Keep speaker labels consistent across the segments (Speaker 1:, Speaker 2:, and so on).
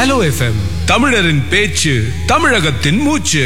Speaker 1: hello FM தமிழரின் பேச்சு தமிழகத்தின் மூச்சு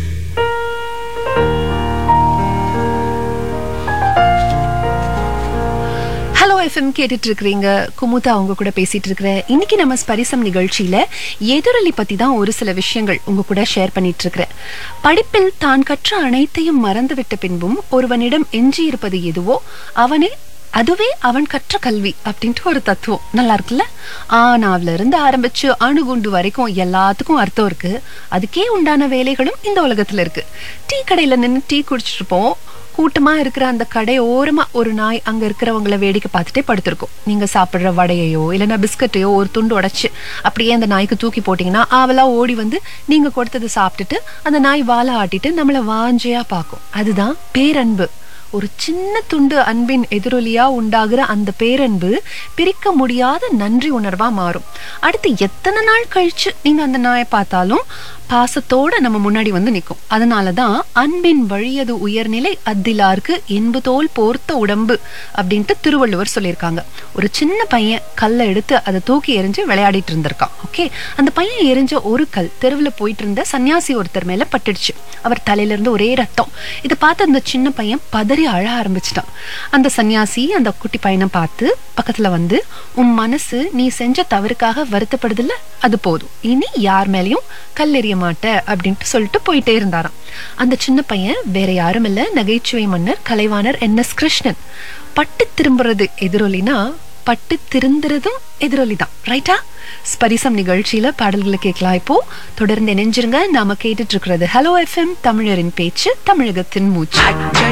Speaker 2: ஹலோ எஃப்எம் கேட்டுட்டு இருக்கிறீங்க குமுதா அவங்க கூட பேசிட்டு இருக்கிறேன் இன்னைக்கு நம்ம ஸ்பரிசம் நிகழ்ச்சியில எதிரொலி பத்தி தான் ஒரு சில விஷயங்கள் உங்க கூட ஷேர் பண்ணிட்டு இருக்கிறேன் படிப்பில் தான் கற்ற அனைத்தையும் மறந்துவிட்ட பின்பும் ஒருவனிடம் எஞ்சி இருப்பது எதுவோ அவனே அதுவே அவன் கற்ற கல்வி அப்படின்ட்டு ஒரு தத்துவம் நல்லா இருக்குல்ல ஆனாவில இருந்து ஆரம்பிச்சு அணுகுண்டு வரைக்கும் எல்லாத்துக்கும் அர்த்தம் இருக்கு அதுக்கே உண்டான வேலைகளும் இந்த உலகத்துல இருக்கு டீ கடையில நின்று டீ குடிச்சிட்டு இருப்போம் கூட்டமா இருக்கிற அந்த கடை ஓரமா ஒரு நாய் அங்க இருக்கிறவங்கள வேடிக்கை பார்த்துட்டே படுத்திருக்கும் நீங்க சாப்பிடுற வடையையோ இல்லைன்னா பிஸ்கட்டையோ ஒரு துண்டு உடைச்சு அப்படியே அந்த நாய்க்கு தூக்கி போட்டீங்கன்னா அவளா ஓடி வந்து நீங்க கொடுத்ததை சாப்பிட்டுட்டு அந்த நாய் வாழை ஆட்டிட்டு நம்மள வாஞ்சையா பார்க்கும் அதுதான் பேரன்பு ஒரு சின்ன துண்டு அன்பின் எதிரொலியா உண்டாகிற அந்த பேரன்பு பிரிக்க முடியாத நன்றி உணர்வா மாறும் அடுத்து எத்தனை நாள் கழிச்சு நீங்க அந்த நாயை பார்த்தாலும் பாசத்தோட நம்ம முன்னாடி வந்து நிற்கும் அதனாலதான் அன்பின் வழியது உயர்நிலை அத்திலாருக்கு என்பு தோல் போர்த்த உடம்பு அப்படின்ட்டு திருவள்ளுவர் சொல்லியிருக்காங்க ஒரு சின்ன பையன் கல்லை எடுத்து அதை தூக்கி எறிஞ்சு விளையாடிட்டு இருந்திருக்கான் ஓகே அந்த பையன் எரிஞ்ச ஒரு கல் தெருவில் போயிட்டு இருந்த சன்னியாசி ஒருத்தர் மேல பட்டுடுச்சு அவர் தலையில இருந்து ஒரே ரத்தம் இதை பார்த்து அந்த சின்ன பையன் பதறி அழ ஆரம்பிச்சிட்டான் அந்த சன்னியாசி அந்த குட்டி பையனை பார்த்து பக்கத்துல வந்து உன் மனசு நீ செஞ்ச தவறுக்காக வருத்தப்படுதில்ல அது போதும் இனி யார் மேலயும் கல்லெறிய மாட்ட அப்படின்ட்டு சொல்லிட்டு போயிட்டே இருந்தாராம் அந்த சின்ன பையன் வேற யாரும் இல்ல நகைச்சுவை மன்னர் கலைவாணர் என் எஸ் கிருஷ்ணன் பட்டு திரும்புறது எதிரொலினா பட்டு திருந்துறதும் எதிரொலி தான் ரைட்டா ஸ்பரிசம் நிகழ்ச்சியில பாடல்களை கேட்கலாம் இப்போ தொடர்ந்து இணைஞ்சிருங்க நாம கேட்டுட்டு இருக்கிறது ஹலோ எஃப்எம் தமிழரின் பேச்சு தமிழகத்தின் மூச்சு